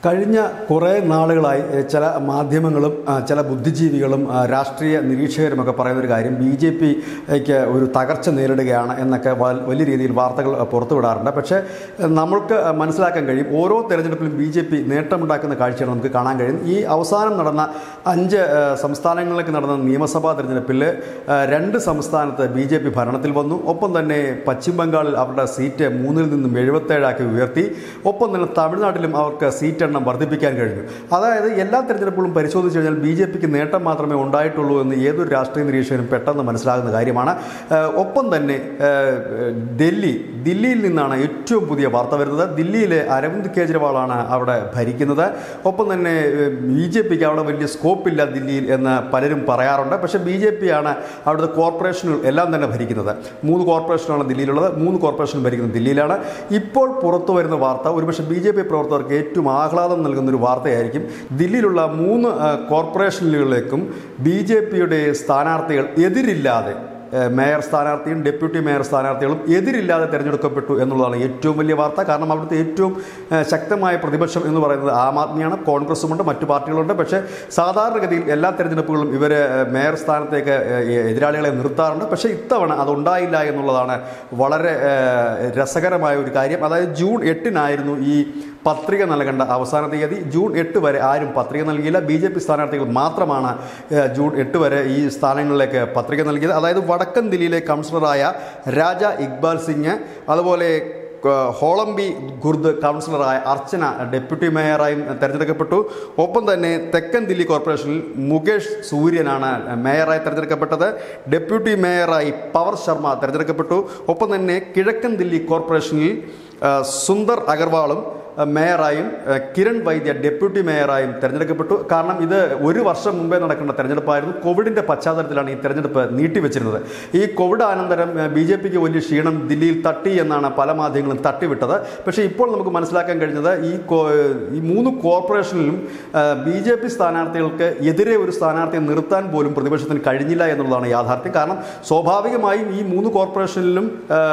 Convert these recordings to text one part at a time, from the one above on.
കഴിഞ്ഞ കുറേ നാളുകളായി എഹ്, ചില മാധ്യമങ്ങളും ആ, ചില ബുദ്ധിജീവികളും ആ, രാഷ്ട്രീയ നിരീക്ഷകരുമൊക്കെ പറയുന്ന ഒരു കാര്യം ബി ജെ പിക്ക് ഒരു തകർച്ച നേരിടുകയാണ് എന്നൊക്കെ വൽ- വലിയ രീതിയിൽ വാർത്തകൾ ആ, പുറത്തുവിടാറുണ്ട് പക്ഷേ എഹ്, നമ്മൾക്ക് മനസ്സിലാക്കാൻ കഴിയും ഓരോ തെരഞ്ഞെടുപ്പിലും ബി ജെ പി നേട്ടമുണ്ടാക്കുന്ന കാഴ്ചയാണ് നമുക്ക് കാണാൻ കഴിയും ഈ അവസാനം നടന്ന അഞ്ച് ഏഹ്, സംസ്ഥാനങ്ങളിലേക്ക് നടന്ന നിയമസഭാ തെരഞ്ഞെടുപ്പിൽ ഏഹ്, രണ്ട് സംസ്ഥാനത്ത് ബി ജെ പി ഭരണത്തിൽ വന്നു ഒപ്പം തന്നെ പശ്ചിമ ബംഗാളിൽ അവരുടെ സീറ്റ് മൂന്നിൽ നിന്നും എഴുപത്തേഴാക്കി ഉയർത്തി ഒപ്പം തന്നെ തമിഴ്നാട്ടിലും അവർക്ക് സീറ്റ് എണ്ണം വർദ്ധിപ്പിക്കാൻ കഴിഞ്ഞു അതായത് എല്ലാ തെരഞ്ഞെടുപ്പുകളും പരിശോധിച്ച് കഴിഞ്ഞാൽ ബി ജെ പിക്ക് നേട്ടം മാത്രമേ ഉണ്ടായിട്ടുള്ളൂ എന്ന് ഏതൊരു രാഷ്ട്രീയ നിരീക്ഷകനും പെട്ടെന്ന് മനസ്സിലാകുന്ന കാര്യമാണ് ഏഹ്, ഒപ്പം തന്നെ ഏഹ്, ഡൽഹി ദില്ലിയിൽ നിന്നാണ് ഏറ്റവും പുതിയ വാർത്ത വരുന്നത് ദില്ലിയിലെ അരവിന്ദ് കെജ്രിവാളാണ് അവിടെ ഭരിക്കുന്നത് ഒപ്പം തന്നെ ബി ജെ പിക്ക് അവിടെ വലിയ സ്കോപ്പില്ല ദില്ലിയിൽ എന്ന് പലരും പറയാറുണ്ട് പക്ഷേ ബി ജെ പി ആണ് അവിടുത്തെ കോർപ്പറേഷനുകൾ എല്ലാം തന്നെ ഭരിക്കുന്നത് മൂന്ന് കോർപ്പറേഷനാണ് ദില്ലിയിലുള്ളത് മൂന്ന് കോർപ്പറേഷൻ ഭരിക്കുന്നത് ദില്ലിയിലാണ് ഇപ്പോൾ പുറത്തു വരുന്ന വാർത്ത ഒരുപക്ഷെ ബി ജെ പി പ്രവർത്തകർക്ക് ഏറ്റവും ആഹ്ലാദം നൽകുന്ന ഒരു വാർത്തയായിരിക്കും ദില്ലിയിലുള്ള മൂന്ന് ആ, കോർപ്പറേഷനുകളിലേക്കും ബി ജെ പിയുടെ സ്ഥാനാർത്ഥികൾ എതിരില്ലാതെ ഏഹ് മേയർ സ്ഥാനാർത്ഥിയും ഡെപ്യൂട്ടി മേയർ സ്ഥാനാർത്ഥികളും എതിരില്ലാതെ തിരഞ്ഞെടുക്കപ്പെട്ടു എന്നുള്ളതാണ് ഏറ്റവും വലിയ വാർത്ത കാരണം അവിടുത്തെ ഏറ്റവും ഏഹ് ശക്തമായ പ്രതിപക്ഷം എന്ന് പറയുന്നത് ആം ആദ്മിയാണ് കോൺഗ്രസുമുണ്ട് മറ്റു പാർട്ടികളുണ്ട് പക്ഷേ സാധാരണഗതിയിൽ എല്ലാ തെരഞ്ഞെടുപ്പുകളും ഇവർ മേയർ സ്ഥാനത്തേക്ക് ഏഹ് എതിരാളികളെ നിർത്താറുണ്ട് പക്ഷേ ഇത്തവണ അതുണ്ടായില്ല എന്നുള്ളതാണ് വളരെ ഏഹ് രസകരമായ ഒരു കാര്യം അതായത് ജൂൺ എട്ടിനായിരുന്നു ഈ പത്രിക നൽകേണ്ട അവസാന തീയതി ജൂൺ എട്ട് വരെ ആരും പത്രിക നൽകിയില്ല ബി ജെ പി സ്ഥാനാർത്ഥികൾ മാത്രമാണ് ഏഹ്, ജൂൺ എട്ട് വരെ ഈ സ്ഥാനങ്ങളിലേക്ക് പത്രിക നൽകിയത് അതായത് വടക്കൻ ദില്ലിയിലെ കൗൺസിലറായ രാജ ഇക്ബാൽ സിംഗ് അതുപോലെ ഏഹ്, ഹോളംബി ഖുർദ് കൗൺസിലറായ അർച്ചന ഡെപ്യൂട്ടി മേയറായും തെരഞ്ഞെടുക്കപ്പെട്ടു ഒപ്പം തന്നെ തെക്കൻ ദില്ലി കോർപ്പറേഷനിൽ മുകേഷ് സൂര്യനാണ് മേയറായി തെരഞ്ഞെടുക്കപ്പെട്ടത് ഡെപ്യൂട്ടി മേയറായി പവർ ശർമ്മ തെരഞ്ഞെടുക്കപ്പെട്ടു ഒപ്പം തന്നെ കിഴക്കൻ ദില്ലി കോർപ്പറേഷനിൽ ഏഹ്, സുന്ദർ അഗർവാളും ഏഹ്, മേയറായും ഏഹ്, കിരൺ വൈദ്യ ഡെപ്യൂട്ടി മേയറായും തെരഞ്ഞെടുക്കപ്പെട്ടു കാരണം ഇത് ഒരു വർഷം മുമ്പേ നടക്കേണ്ട തെരഞ്ഞെടുപ്പായിരുന്നു കോവിഡിന്റെ പശ്ചാത്തലത്തിലാണ് ഈ തെരഞ്ഞെടുപ്പ് നീട്ടിവെച്ചിരുന്നത് ഈ കോവിഡ് അനന്തരം ബി ജെ പിക്ക് വലിയ ക്ഷീണം ദില്ലിയിൽ തട്ടി എന്നാണ് പല മാധ്യമങ്ങളും തട്ടിവിട്ടത് പക്ഷേ ഇപ്പോൾ നമുക്ക് മനസ്സിലാക്കാൻ കഴിഞ്ഞത് ഈ കോ- ഈ മൂന്ന് കോർപ്പറേഷനിലും ബി ജെ പി സ്ഥാനാർത്ഥികൾക്ക് എതിരെ ഒരു സ്ഥാനാർത്ഥിയെ നിർത്താൻ പോലും പ്രതിപക്ഷത്തിന് കഴിഞ്ഞില്ല എന്നുള്ളതാണ് യാഥാർത്ഥ്യം കാരണം സ്വാഭാവികമായും ഈ മൂന്ന് കോർപ്പറേഷനിലും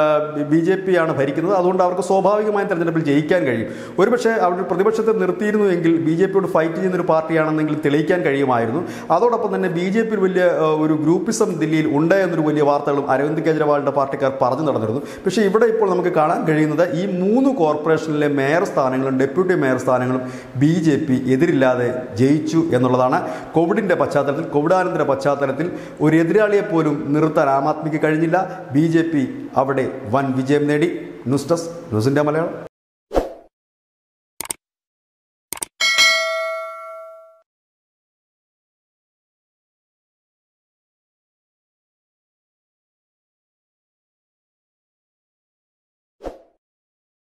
ബി ജെ പി ആണ് ഭരിക്കുന്നത് അതുകൊണ്ട് അവർക്ക് സ്വാഭാവികമായും തെരഞ്ഞെടുപ്പിൽ ജയിക്കാൻ കഴിയും ഒരുപക്ഷെ അവർ പ്രതിപക്ഷത്തെ നിർത്തിയിരുന്നുവെങ്കിൽ ബി ജെ പിയോട് ഫൈറ്റ് ചെയ്യുന്ന ഒരു പാർട്ടിയാണെന്നെങ്കിൽ തെളിയിക്കാൻ കഴിയുമായിരുന്നു അതോടൊപ്പം തന്നെ ബി ജെ പിയിൽ വലിയ ഏഹ്, ഒരു ഗ്രൂപ്പിസം ദില്ലിയിൽ ഉണ്ട് എന്നൊരു വലിയ വാർത്തകളും അരവിന്ദ് കെജ്രിവാളിന്റെ പാർട്ടിക്കാർ പറഞ്ഞു നടന്നിരുന്നു പക്ഷേ ഇവിടെ ഇപ്പോൾ നമുക്ക് കാണാൻ കഴിയുന്നത് ഈ മൂന്ന് കോർപ്പറേഷനിലെ മേയർ സ്ഥാനങ്ങളും ഡെപ്യൂട്ടി മേയർ സ്ഥാനങ്ങളും ബി ജെ പി എതിരില്ലാതെ ജയിച്ചു എന്നുള്ളതാണ് കോവിഡിന്റെ പശ്ചാത്തലത്തിൽ കോവിഡാനന്തര പശ്ചാത്തലത്തിൽ ഒരു എതിരാളിയെ പോലും നിർത്താൻ ആം ആദ്മിക്ക് കഴിഞ്ഞില്ല ബി ജെ പി അവിടെ വൻ വിജയം നേടി ന്യൂസ് ഡെസ്ക് ന്യൂസിൻ്റെ മലയാളം